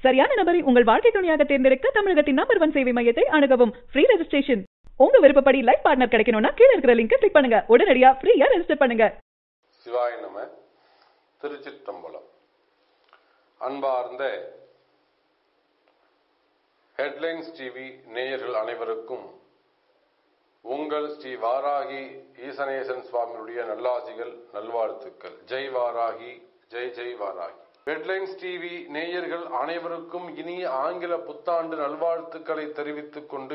சரியான நபரை உங்கள் வாழ்க்கை துணையாக தேர்ந்தெடுக்க தமிழகத்தின் நம்பர் ஒன் சேவை மையத்தை அணுகவும் ஃப்ரீ ரெஜிஸ்ட்ரேஷன் உங்க விருப்பப்படி லைஃப் பார்ட்னர் கிடைக்கணும்னா கீழ இருக்கிற லிங்கை கிளிக் பண்ணுங்க உடனடியா ஃப்ரீயா ரெஜிஸ்டர் பண்ணுங்க சிவாய நம திருச்சிற்றம்பலம் அன்பார்ந்த ஹெட்லைன்ஸ் டிவி நேயர்கள் அனைவருக்கும் உங்கள் ஸ்ரீ வாராகி ஈசனேசன் சுவாமியுடைய நல்லாசிகள் நல்வாழ்த்துக்கள் ஜெய் வாராகி ஜெய் ஜெய் வாராகி ஹெட்லைன்ஸ் டிவி நேயர்கள் அனைவருக்கும் இனிய ஆங்கில புத்தாண்டு நல்வாழ்த்துக்களை தெரிவித்துக் கொண்டு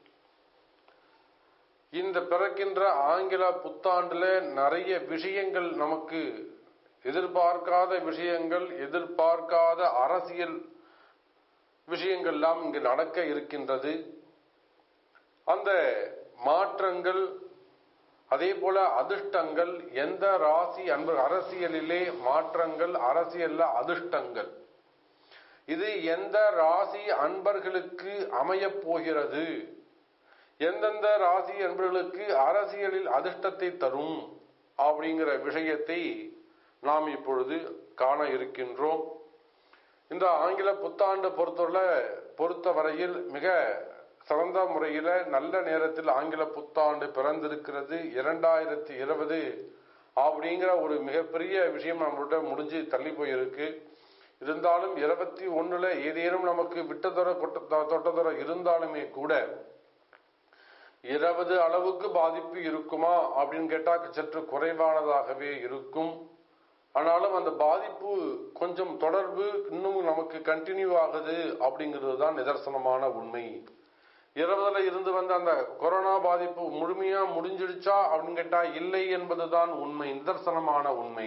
இந்த பிறக்கின்ற ஆங்கில புத்தாண்டுல நிறைய விஷயங்கள் நமக்கு எதிர்பார்க்காத விஷயங்கள் எதிர்பார்க்காத அரசியல் விஷயங்கள்லாம் இங்கு நடக்க இருக்கின்றது அந்த மாற்றங்கள் அதே போல அதிர்ஷ்டங்கள் எந்த ராசி அன்பு அரசியலிலே மாற்றங்கள் அரசியல்ல அதிர்ஷ்டங்கள் இது எந்த ராசி அன்பர்களுக்கு அமையப் போகிறது எந்தெந்த ராசி அன்பர்களுக்கு அரசியலில் அதிர்ஷ்டத்தை தரும் அப்படிங்கிற விஷயத்தை நாம் இப்பொழுது காண இருக்கின்றோம் இந்த ஆங்கில புத்தாண்டு பொறுத்தவரை பொறுத்தவரையில் மிக சிறந்த முறையில நல்ல நேரத்தில் ஆங்கில புத்தாண்டு பிறந்திருக்கிறது இரண்டாயிரத்தி இருபது அப்படிங்கிற ஒரு மிகப்பெரிய விஷயம் நம்மள்கிட்ட முடிஞ்சு தள்ளி போயிருக்கு இருந்தாலும் இருபத்தி ஒண்ணுல ஏதேனும் நமக்கு விட்டதொர தொட்டதொர இருந்தாலுமே கூட இருபது அளவுக்கு பாதிப்பு இருக்குமா அப்படின்னு கேட்டா சற்று குறைவானதாகவே இருக்கும் ஆனாலும் அந்த பாதிப்பு கொஞ்சம் தொடர்பு இன்னும் நமக்கு கண்டினியூ ஆகுது அப்படிங்கிறது தான் நிதர்சனமான உண்மை இருபதுல இருந்து வந்த அந்த கொரோனா பாதிப்பு முழுமையா முடிஞ்சிடுச்சா அப்படின்னு கேட்டா இல்லை என்பதுதான் உண்மை நிதர்சனமான உண்மை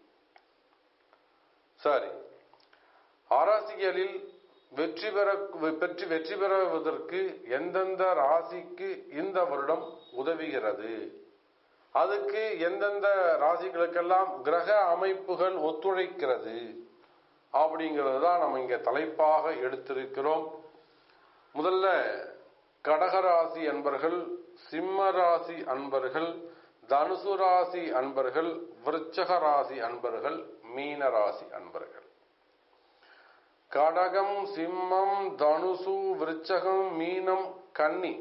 சரி அரசியலில் வெற்றி பெற பெற்று வெற்றி பெறுவதற்கு எந்தெந்த ராசிக்கு இந்த வருடம் உதவுகிறது அதுக்கு எந்தெந்த ராசிகளுக்கெல்லாம் கிரக அமைப்புகள் ஒத்துழைக்கிறது அப்படிங்கிறது தான் நம்ம இங்க தலைப்பாக எடுத்திருக்கிறோம் முதல்ல கடகராசி அன்பர்கள் சிம்ம ராசி அன்பர்கள் தனுசு ராசி அன்பர்கள் விருச்சக ராசி அன்பர்கள் மீன ராசி அன்பர்கள் கடகம் சிம்மம் தனுசு விருச்சகம் மீனம் கன்னி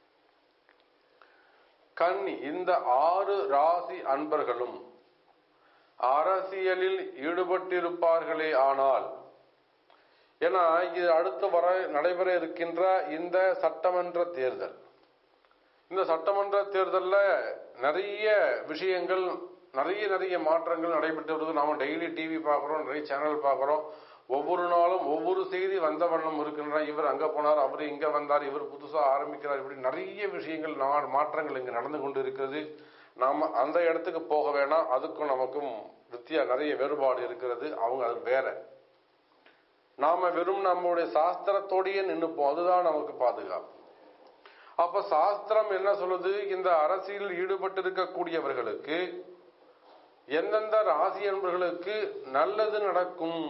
கன்னி இந்த ஆறு ராசி அன்பர்களும் அரசியலில் ஈடுபட்டிருப்பார்களே ஆனால் ஏன்னா இது அடுத்து வர நடைபெற இருக்கின்ற இந்த சட்டமன்ற தேர்தல் இந்த சட்டமன்ற தேர்தலில் நிறைய விஷயங்கள் நிறைய நிறைய மாற்றங்கள் நடைபெற்று வருது நாம டெய்லி டிவி பார்க்குறோம் நிறைய சேனல் பார்க்குறோம் ஒவ்வொரு நாளும் ஒவ்வொரு செய்தி வந்த வண்ணம் இருக்கின்ற இவர் அங்க போனார் அவர் இங்க வந்தார் இவர் புதுசா ஆரம்பிக்கிறார் இப்படி நிறைய விஷயங்கள் மாற்றங்கள் இங்கு நடந்து கொண்டு இருக்கிறது நாம அந்த இடத்துக்கு போக வேணாம் அதுக்கும் நமக்கும் வித்தியா நிறைய வேறுபாடு இருக்கிறது அவங்க அது வேற நாம வெறும் நம்முடைய சாஸ்திரத்தோடையே நின்றுப்போம் அதுதான் நமக்கு பாதுகாப்பு அப்ப சாஸ்திரம் என்ன சொல்லுது இந்த அரசியல் ஈடுபட்டு இருக்கக்கூடியவர்களுக்கு எந்தெந்த ராசி என்பவர்களுக்கு நல்லது நடக்கும்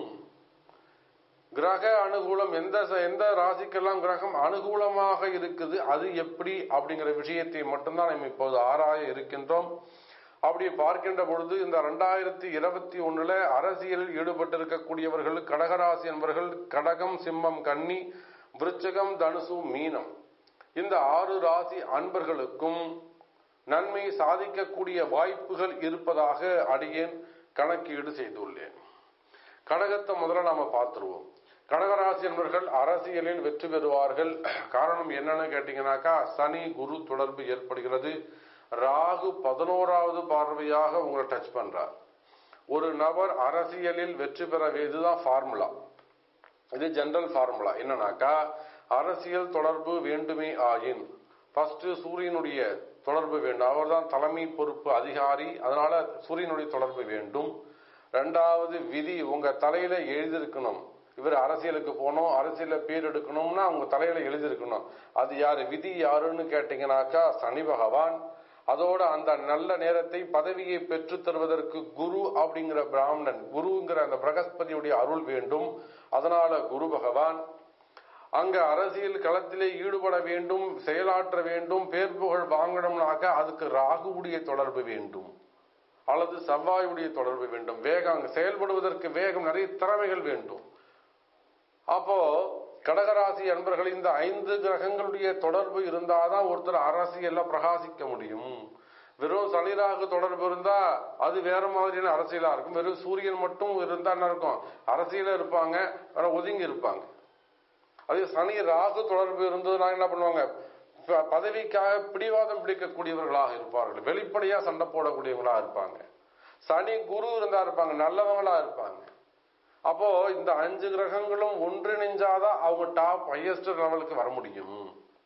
கிரக அனுகூலம் எந்த எந்த ராசிக்கெல்லாம் கிரகம் அனுகூலமாக இருக்குது அது எப்படி அப்படிங்கிற விஷயத்தை மட்டும்தான் நம்ம இப்போது ஆராய இருக்கின்றோம் அப்படி பார்க்கின்ற பொழுது இந்த ரெண்டாயிரத்தி இருபத்தி ஒண்ணுல அரசியலில் ஈடுபட்டிருக்கக்கூடியவர்கள் கடகராசி என்பவர்கள் கடகம் சிம்மம் கன்னி விருச்சகம் தனுசு மீனம் இந்த ஆறு ராசி அன்பர்களுக்கும் நன்மை சாதிக்கக்கூடிய வாய்ப்புகள் இருப்பதாக அடியேன் கணக்கீடு செய்துள்ளேன் கடகத்தை முதல்ல நாம பார்த்துருவோம் கடகராசி என்பவர்கள் அரசியலில் வெற்றி பெறுவார்கள் காரணம் என்னன்னு கேட்டீங்கன்னாக்கா சனி குரு தொடர்பு ஏற்படுகிறது ராகு பதினோராவது பார்வையாக உங்களை டச் பண்றார் ஒரு நபர் அரசியலில் வெற்றி பெற இதுதான் ஃபார்முலா இது ஜெனரல் ஃபார்முலா என்னன்னாக்கா அரசியல் தொடர்பு வேண்டுமே ஆயின் ஃபர்ஸ்ட் சூரியனுடைய தொடர்பு வேண்டும் அவர்தான் தலைமை பொறுப்பு அதிகாரி அதனால சூரியனுடைய தொடர்பு வேண்டும் ரெண்டாவது விதி உங்க தலையில எழுதியிருக்கணும் இவர் அரசியலுக்கு போகணும் அரசியல பேர் எடுக்கணும்னா அவங்க தலையில எழுதியிருக்கணும் அது யாரு விதி யாருன்னு கேட்டீங்கன்னாக்கா சனி பகவான் அதோட அந்த நல்ல நேரத்தை பதவியை பெற்று தருவதற்கு குரு அப்படிங்கிற பிராமணன் குருங்கிற அந்த பிரகஸ்பதியுடைய அருள் வேண்டும் அதனால குரு பகவான் அங்க அரசியல் களத்திலே ஈடுபட வேண்டும் செயலாற்ற வேண்டும் பேர் புகழ் வாங்கணும்னாக்க அதுக்கு ராகுவுடைய தொடர்பு வேண்டும் அல்லது செவ்வாயுடைய தொடர்பு வேண்டும் வேகம் அங்கு செயல்படுவதற்கு வேகம் நிறைய திறமைகள் வேண்டும் அப்போ கடகராசி அன்பர்கள் இந்த ஐந்து கிரகங்களுடைய தொடர்பு இருந்தாதான் ஒருத்தர் அரசியல்ல பிரகாசிக்க முடியும் வெறும் சனிராகு தொடர்பு இருந்தா அது வேற மாதிரியான அரசியலா இருக்கும் வெறும் சூரியன் மட்டும் இருந்தா என்ன இருக்கும் அரசியல இருப்பாங்க ஆனா ஒதுங்கி இருப்பாங்க அதே சனி ராகு தொடர்பு இருந்ததுனா என்ன பண்ணுவாங்க ப- பதவிக்காக பிடிவாதம் பிடிக்கக்கூடியவர்களாக இருப்பார்கள் வெளிப்படையா சண்டை போடக்கூடியவங்களா இருப்பாங்க சனி குரு இருந்தா இருப்பாங்க நல்லவங்களா இருப்பாங்க அப்போ இந்த அஞ்சு கிரகங்களும் ஒன்றிணைஞ்சாதான் அவங்க டாப் ஹையஸ்ட் லெவலுக்கு வர முடியும்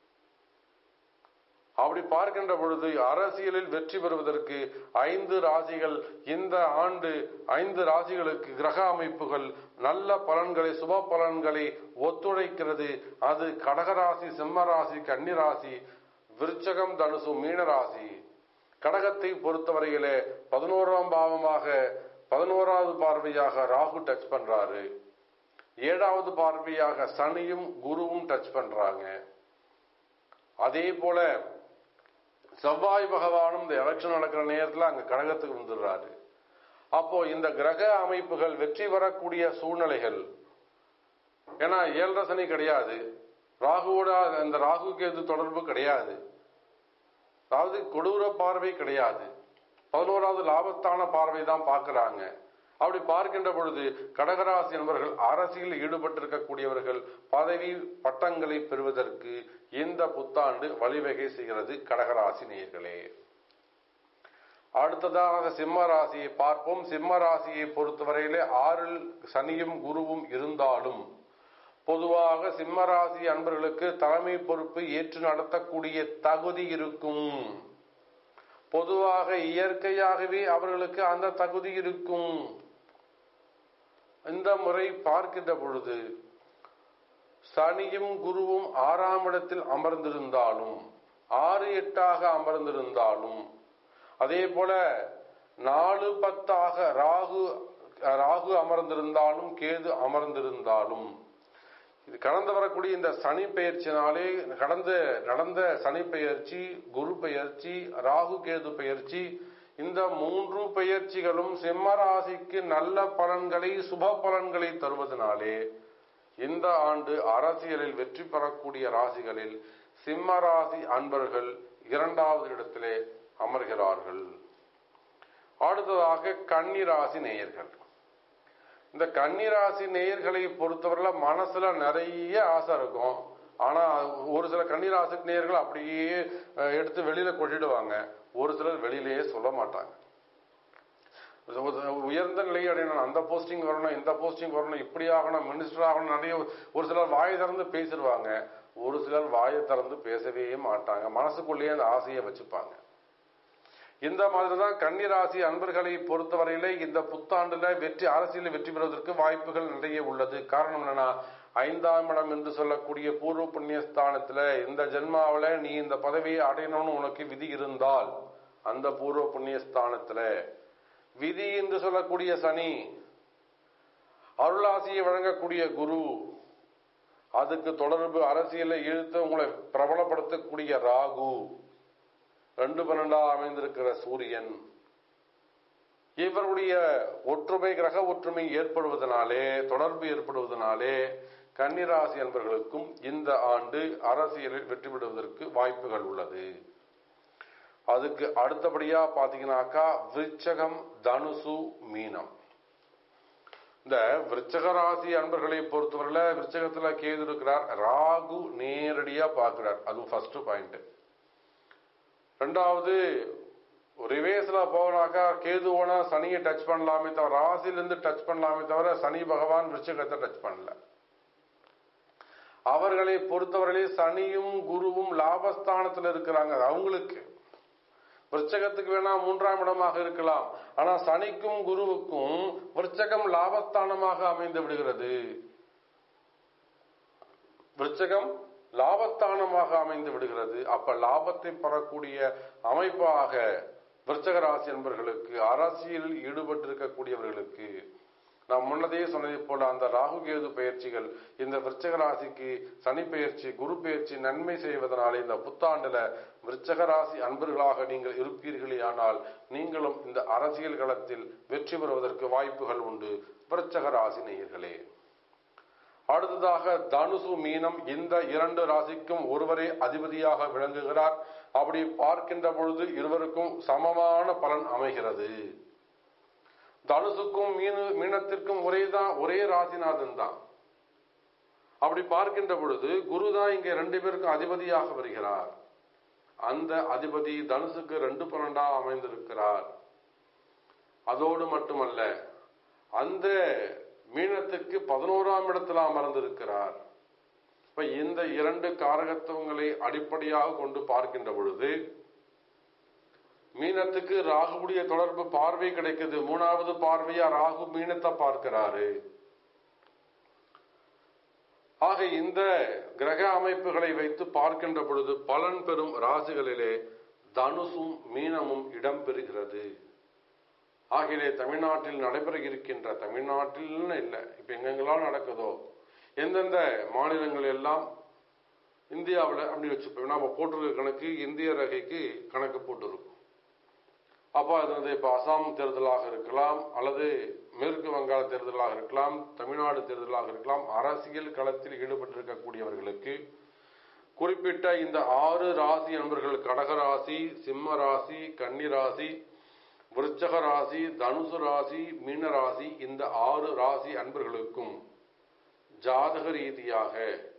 அப்படி பார்க்கின்ற பொழுது அரசியலில் வெற்றி பெறுவதற்கு ஐந்து ராசிகள் இந்த ஆண்டு ஐந்து ராசிகளுக்கு கிரக அமைப்புகள் நல்ல பலன்களை சுப பலன்களை ஒத்துழைக்கிறது அது கடகராசி சிம்ம ராசி கன்னி ராசி விருச்சகம் தனுசு மீன ராசி கடகத்தை பொறுத்தவரையிலே பதினோராம் பாவமாக பதினோராவது பார்வையாக ராகு டச் பண்றாரு ஏழாவது பார்வையாக சனியும் குருவும் டச் பண்றாங்க அதே போல செவ்வாய் பகவானும் இந்த எலெக்ஷன் நடக்கிற நேரத்துல அங்க கடகத்துக்கு வந்துடுறாரு அப்போ இந்த கிரக அமைப்புகள் வெற்றி பெறக்கூடிய சூழ்நிலைகள் ஏன்னா ஏழரை சனி கிடையாது ராகுவோட அந்த ராகுக்கு எது தொடர்பு கிடையாது அதாவது கொடூர பார்வை கிடையாது பதினோராவது லாபஸ்தான பார்வை தான் பார்க்கறாங்க அப்படி பார்க்கின்ற பொழுது கடகராசி என்பவர்கள் அரசியலில் ஈடுபட்டிருக்கக்கூடியவர்கள் பதவி பட்டங்களை பெறுவதற்கு இந்த புத்தாண்டு வழிவகை செய்கிறது கடகராசி நேயர்களே அடுத்ததாக சிம்ம ராசியை பார்ப்போம் சிம்ம ராசியை பொறுத்தவரையிலே ஆறில் சனியும் குருவும் இருந்தாலும் பொதுவாக சிம்ம ராசி அன்பர்களுக்கு தலைமை பொறுப்பு ஏற்று நடத்தக்கூடிய தகுதி இருக்கும் பொதுவாக இயற்கையாகவே அவர்களுக்கு அந்த தகுதி இருக்கும் இந்த முறை பார்க்கின்ற பொழுது சனியும் குருவும் ஆறாம் இடத்தில் அமர்ந்திருந்தாலும் ஆறு எட்டாக அமர்ந்திருந்தாலும் அதே போல நாலு பத்தாக ராகு ராகு அமர்ந்திருந்தாலும் கேது அமர்ந்திருந்தாலும் இது கடந்து வரக்கூடிய இந்த சனி பெயர்ச்சினாலே கடந்த நடந்த சனி பெயர்ச்சி குரு பெயர்ச்சி ராகு கேது பெயர்ச்சி இந்த மூன்று பெயர்ச்சிகளும் சிம்ம ராசிக்கு நல்ல பலன்களை சுப பலன்களை தருவதனாலே இந்த ஆண்டு அரசியலில் வெற்றி பெறக்கூடிய ராசிகளில் சிம்ம ராசி அன்பர்கள் இரண்டாவது இடத்திலே அமர்கிறார்கள் அடுத்ததாக கன்னி ராசி நேயர்கள் இந்த கன்னிராசி நேயர்களை பொறுத்தவரையில மனசுல நிறைய ஆசை இருக்கும் ஆனா ஒரு சில கன்னிராசி நேயர்கள் அப்படியே அஹ், எடுத்து வெளியில கொட்டிடுவாங்க ஒரு சிலர் வெளியிலேயே சொல்ல மாட்டாங்க உயர்ந்த நிலை அடையணும் அந்த போஸ்டிங் வரணும் இந்த போஸ்டிங் வரணும் இப்படி ஆகணும் மினிஸ்டர் ஆகணும் நிறைய ஒரு சிலர் வாயை திறந்து பேசிடுவாங்க ஒரு சிலர் வாயை திறந்து பேசவே மாட்டாங்க மனசுக்குள்ளேயே அந்த ஆசையை வச்சுப்பாங்க இந்த மாதிரி தான் கன்னிராசி அன்பர்களை பொறுத்தவரையிலே இந்த புத்தாண்டுல வெற்றி அரசியலில் வெற்றி பெறுவதற்கு வாய்ப்புகள் நிறைய உள்ளது காரணம் என்னன்னா ஐந்தாம் இடம் என்று சொல்லக்கூடிய பூர்வ புண்ணிய ஸ்தானத்துல இந்த ஜென்மாவில நீ இந்த பதவியை அடையணும்னு உனக்கு விதி இருந்தால் அந்த பூர்வ புண்ணிய ஸ்தானத்துல விதி என்று சொல்லக்கூடிய சனி அருளாசியை வழங்கக்கூடிய குரு அதுக்கு தொடர்பு அரசியலை இழுத்து உங்களை பிரபலப்படுத்தக்கூடிய ராகு ரெண்டு பன்னெண்டா அமைந்திருக்கிற சூரியன் இவருடைய ஒற்றுமை கிரக ஒற்றுமை ஏற்படுவதனாலே தொடர்பு ஏற்படுவதனாலே கன்னிராசி அன்பர்களுக்கும் இந்த ஆண்டு அரசியலில் வெற்றி பெறுவதற்கு வாய்ப்புகள் உள்ளது அதுக்கு அடுத்தபடியா பாத்தீங்கன்னாக்கா விருச்சகம் தனுசு மீனம் இந்த விருச்சக ராசி அன்பர்களை பொறுத்தவரையில விருச்சகத்துல கேது இருக்கிறார் ராகு நேரடியா பார்க்கிறார் அது ஃபர்ஸ்ட் பாயிண்ட் ரெண்டாவது ரிவேஸ்ல போனாக்கா கேதுவோனா சனியை டச் பண்ணலாமே தவிர ராசியிலிருந்து டச் பண்ணலாமே தவிர சனி பகவான் விருச்சகத்தை டச் பண்ணல அவர்களை பொறுத்தவரையிலே சனியும் குருவும் லாபஸ்தானத்தில் இருக்கிறாங்க அது அவங்களுக்கு விருச்சகத்துக்கு வேணா மூன்றாம் இடமாக இருக்கலாம் ஆனா சனிக்கும் குருவுக்கும் விருச்சகம் லாபஸ்தானமாக அமைந்து விடுகிறது விருச்சகம் லாபஸ்தானமாக அமைந்து விடுகிறது அப்ப லாபத்தை பெறக்கூடிய அமைப்பாக விருச்சக ராசி என்பவர்களுக்கு அரசியலில் ஈடுபட்டிருக்கக்கூடியவர்களுக்கு நான் முன்னதே சொன்னதை போல அந்த ராகு கேது பயிற்சிகள் இந்த விருச்சக ராசிக்கு சனி பயிற்சி குரு பயிற்சி நன்மை செய்வதனாலே இந்த புத்தாண்டுல விருச்சக ராசி அன்பர்களாக நீங்கள் இருப்பீர்களே ஆனால் நீங்களும் இந்த அரசியல் களத்தில் வெற்றி பெறுவதற்கு வாய்ப்புகள் உண்டு விருச்சக ராசி நேயர்களே அடுத்ததாக தனுசு மீனம் இந்த இரண்டு ராசிக்கும் ஒருவரே அதிபதியாக விளங்குகிறார் அப்படி பார்க்கின்ற பொழுது இருவருக்கும் சமமான பலன் அமைகிறது தனுசுக்கும் மீனு மீனத்திற்கும் ஒரே தான் ஒரே ராசிநாதன் தான் அப்படி பார்க்கின்ற பொழுது குரு தான் இங்க ரெண்டு பேருக்கும் அதிபதியாக வருகிறார் அந்த அதிபதி தனுசுக்கு ரெண்டு பன்னெண்டா அமைந்திருக்கிறார் அதோடு மட்டுமல்ல அந்த மீனத்துக்கு பதினோராம் இடத்தில் அமர்ந்திருக்கிறார் இப்ப இந்த இரண்டு காரகத்துவங்களை அடிப்படையாக கொண்டு பார்க்கின்ற பொழுது மீனத்துக்கு ராகுடைய தொடர்பு பார்வை கிடைக்குது மூணாவது பார்வையா ராகு மீனத்தை பார்க்கிறாரு ஆக இந்த கிரக அமைப்புகளை வைத்து பார்க்கின்ற பொழுது பலன் பெறும் ராசிகளிலே தனுசும் மீனமும் இடம்பெறுகிறது ஆகிலே தமிழ்நாட்டில் நடைபெற இருக்கின்ற தமிழ்நாட்டில்னு இல்லை இப்ப எங்கெங்கெல்லாம் நடக்குதோ எந்தெந்த மாநிலங்கள் எல்லாம் இந்தியாவில் அப்படி வச்சுப்போம் நாம போட்டிருக்க கணக்கு இந்திய ரகைக்கு கணக்கு போட்டிருக்கும் அப்போ அது வந்து இப்போ அசாம் தேர்தலாக இருக்கலாம் அல்லது மேற்கு வங்காள தேர்தலாக இருக்கலாம் தமிழ்நாடு தேர்தலாக இருக்கலாம் அரசியல் களத்தில் ஈடுபட்டிருக்கக்கூடியவர்களுக்கு குறிப்பிட்ட இந்த ஆறு ராசி அன்பர்கள் கடக ராசி சிம்ம ராசி கன்னி ராசி விருச்சக ராசி தனுசு ராசி மீன ராசி இந்த ஆறு ராசி அன்பர்களுக்கும் ஜாதக ரீதியாக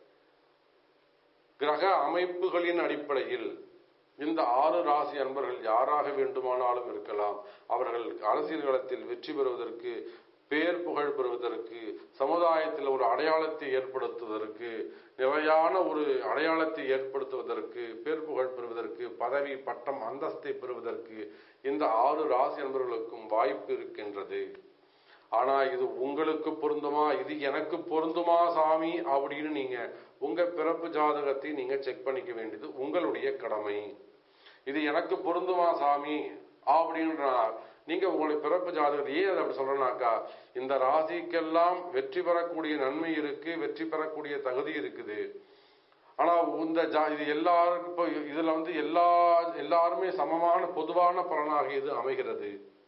கிரக அமைப்புகளின் அடிப்படையில் இந்த ஆறு ராசி அன்பர்கள் யாராக வேண்டுமானாலும் இருக்கலாம் அவர்கள் அரசியல் களத்தில் வெற்றி பெறுவதற்கு பேர் புகழ் பெறுவதற்கு சமுதாயத்தில் ஒரு அடையாளத்தை ஏற்படுத்துவதற்கு நிலையான ஒரு அடையாளத்தை ஏற்படுத்துவதற்கு பேர் புகழ் பெறுவதற்கு பதவி பட்டம் அந்தஸ்தை பெறுவதற்கு இந்த ஆறு ராசி அன்பர்களுக்கும் வாய்ப்பு இருக்கின்றது ஆனா இது உங்களுக்கு பொருந்துமா இது எனக்கு பொருந்துமா சாமி அப்படின்னு நீங்க உங்க பிறப்பு ஜாதகத்தை நீங்க செக் பண்ணிக்க வேண்டியது உங்களுடைய கடமை இது எனக்கு பொருந்துமா சாமி அப்படின்ற நீங்க உங்களுடைய பிறப்பு ஜாதகத்தை ஏன் அதை அப்படி சொல்றேனாக்கா இந்த ராசிக்கெல்லாம் வெற்றி பெறக்கூடிய நன்மை இருக்கு வெற்றி பெறக்கூடிய தகுதி இருக்குது ஆனா இந்த ஜா இது எல்லாருக்கும் இப்போ இதுல வந்து எல்லா எல்லாருமே சமமான பொதுவான பலனாக இது அமைகிறது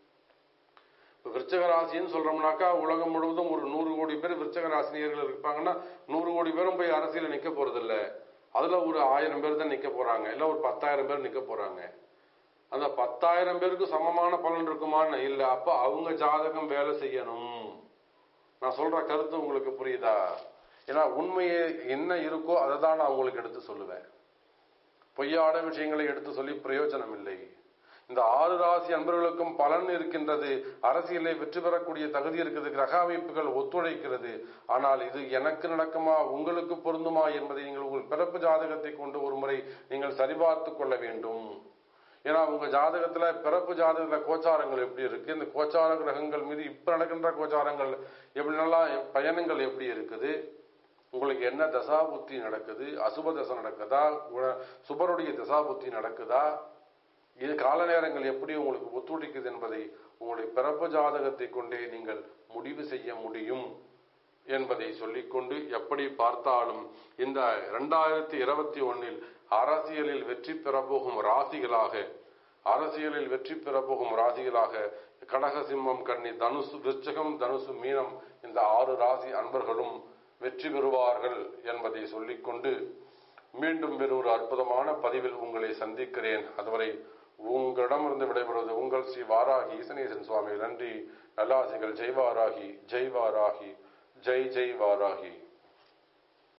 இப்போ விருச்சக ராசின்னு சொல்றோம்னாக்கா உலகம் முழுவதும் ஒரு நூறு கோடி பேர் விருச்சக ராசினியர்கள் இருப்பாங்கன்னா நூறு கோடி பேரும் போய் அரசியல நிக்க போறது இல்ல அதுல ஒரு ஆயிரம் பேர் தான் நிக்க போறாங்க இல்ல ஒரு பத்தாயிரம் பேர் நிக்க போறாங்க அந்த பத்தாயிரம் பேருக்கு சமமான பலன் இருக்குமான்னு இல்ல அப்ப அவங்க ஜாதகம் வேலை செய்யணும் நான் சொல்ற கருத்து உங்களுக்கு புரியுதா ஏன்னா உண்மையே என்ன இருக்கோ அதை தான் நான் உங்களுக்கு எடுத்து சொல்லுவேன் பொய்யாட விஷயங்களை எடுத்து சொல்லி பிரயோஜனம் இல்லை இந்த ஆறு ராசி அன்பர்களுக்கும் பலன் இருக்கின்றது அரசியலை வெற்றி பெறக்கூடிய தகுதி இருக்குது கிரக அமைப்புகள் ஒத்துழைக்கிறது ஆனால் இது எனக்கு நடக்குமா உங்களுக்கு பொருந்துமா என்பதை நீங்கள் உங்கள் பிறப்பு ஜாதகத்தை கொண்டு ஒரு முறை நீங்கள் சரிபார்த்து கொள்ள வேண்டும் ஏன்னா உங்க ஜாதகத்துல பிறப்பு ஜாதகத்துல கோச்சாரங்கள் எப்படி இருக்கு இந்த கோச்சார கிரகங்கள் மீது இப்ப நடக்கின்ற கோச்சாரங்கள் எப்படி நல்லா பயணங்கள் எப்படி இருக்குது உங்களுக்கு என்ன தசா புத்தி நடக்குது அசுப தசை நடக்குதா குண- சுபருடைய தசா புத்தி நடக்குதா இது கால நேரங்கள் எப்படி உங்களுக்கு ஒத்துழைக்குது என்பதை உங்களுடைய பிறப்பு ஜாதகத்தை கொண்டே நீங்கள் முடிவு செய்ய முடியும் என்பதை சொல்லிக்கொண்டு எப்படி பார்த்தாலும் இந்த இரண்டாயிரத்தி இருபத்தி ஒன்னில் அரசியலில் வெற்றி பெறப்போகும் ராசிகளாக அரசியலில் வெற்றி பெறப்போகும் ராசிகளாக கடக சிம்மம் கன்னி தனுசு விருச்சகம் தனுசு மீனம் இந்த ஆறு ராசி அன்பர்களும் வெற்றி பெறுவார்கள் என்பதை சொல்லிக்கொண்டு மீண்டும் வேறு ஒரு அற்புதமான பதிவில் உங்களை சந்திக்கிறேன் அதுவரை உங்களிடமிருந்து விடைபெறுவது உங்கள் ஸ்ரீ வாராகி ஈசனேசன் சுவாமி நன்றி நல்லாசிகள் ஜெய் வாராகி ஜெய் வாராகி ஜெய் ஜெய் வாராகி